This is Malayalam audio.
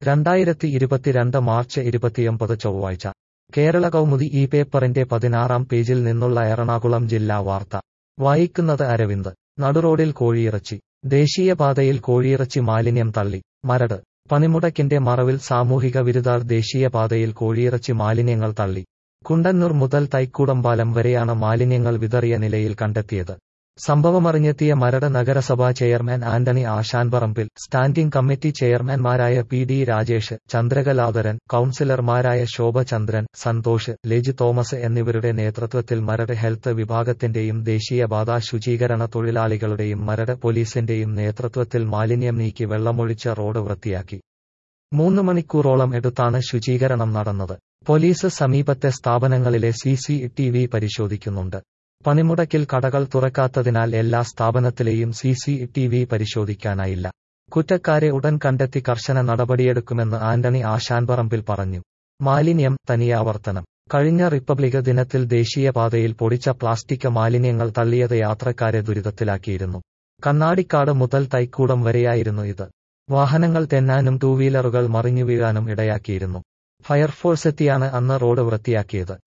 രണ്ടായിരത്തി ഇരുപത്തിരണ്ട് മാർച്ച് ഇരുപത്തിയൊമ്പത് ചൊവ്വാഴ്ച കേരള കൗമുദി ഈ പേപ്പറിന്റെ പതിനാറാം പേജിൽ നിന്നുള്ള എറണാകുളം ജില്ലാ വാർത്ത വായിക്കുന്നത് അരവിന്ദ് നടുറോഡിൽ കോഴിയിറച്ചി ദേശീയപാതയിൽ കോഴിയിറച്ചി മാലിന്യം തള്ളി മരട് പണിമുടക്കിന്റെ മറവിൽ സാമൂഹിക വിരുദ്ധർ ദേശീയപാതയിൽ കോഴിയിറച്ചി മാലിന്യങ്ങൾ തള്ളി കുണ്ടന്നൂർ മുതൽ തൈക്കൂടമ്പാലം വരെയാണ് മാലിന്യങ്ങൾ വിതറിയ നിലയിൽ കണ്ടെത്തിയത് സംഭവമറിഞ്ഞെത്തിയ മരട് നഗരസഭാ chairman Antony Ashanparambil standing committee ചെയർമാൻമാരായ പി ഡി രാജേഷ് ചന്ദ്രകലാധരൻ കൌൺസിലർമാരായ ശോഭ ചന്ദ്രൻ സന്തോഷ് ലെജി തോമസ് എന്നിവരുടെ നേതൃത്വത്തിൽ മരട് ഹെൽത്ത് വിഭാഗത്തിന്റെയും ദേശീയപാത ശുചീകരണ തൊഴിലാളികളുടെയും മരട് പോലീസിന്റെയും നേതൃത്വത്തിൽ മാലിന്യം നീക്കി വെള്ളമൊഴിച്ച് റോഡ് വൃത്തിയാക്കി മൂന്ന് മണിക്കൂറോളം എടുത്താണ് ശുചീകരണം നടന്നത് പോലീസ് സമീപത്തെ സ്ഥാപനങ്ങളിലെ സി സി ടി വി പരിശോധിക്കുന്നുണ്ട് പണിമുടക്കിൽ കടകൾ തുറക്കാത്തതിനാൽ എല്ലാ സ്ഥാപനത്തിലെയും സി സി ടി വി പരിശോധിക്കാനായില്ല കുറ്റക്കാരെ ഉടൻ കണ്ടെത്തി കർശന നടപടിയെടുക്കുമെന്ന് ആന്റണി ആശാൻപറമ്പിൽ പറഞ്ഞു മാലിന്യം തനിയാവർത്തനം കഴിഞ്ഞ റിപ്പബ്ലിക് ദിനത്തിൽ ദേശീയപാതയിൽ പൊടിച്ച പ്ലാസ്റ്റിക് മാലിന്യങ്ങൾ തള്ളിയത് യാത്രക്കാരെ ദുരിതത്തിലാക്കിയിരുന്നു കണ്ണാടിക്കാട് മുതൽ തൈക്കൂടം വരെയായിരുന്നു ഇത് വാഹനങ്ങൾ തെന്നാനും ടൂ വീലറുകൾ മറിഞ്ഞു വീഴാനും ഇടയാക്കിയിരുന്നു ഫയർഫോഴ്സ് എത്തിയാണ് അന്ന് റോഡ് വൃത്തിയാക്കിയത്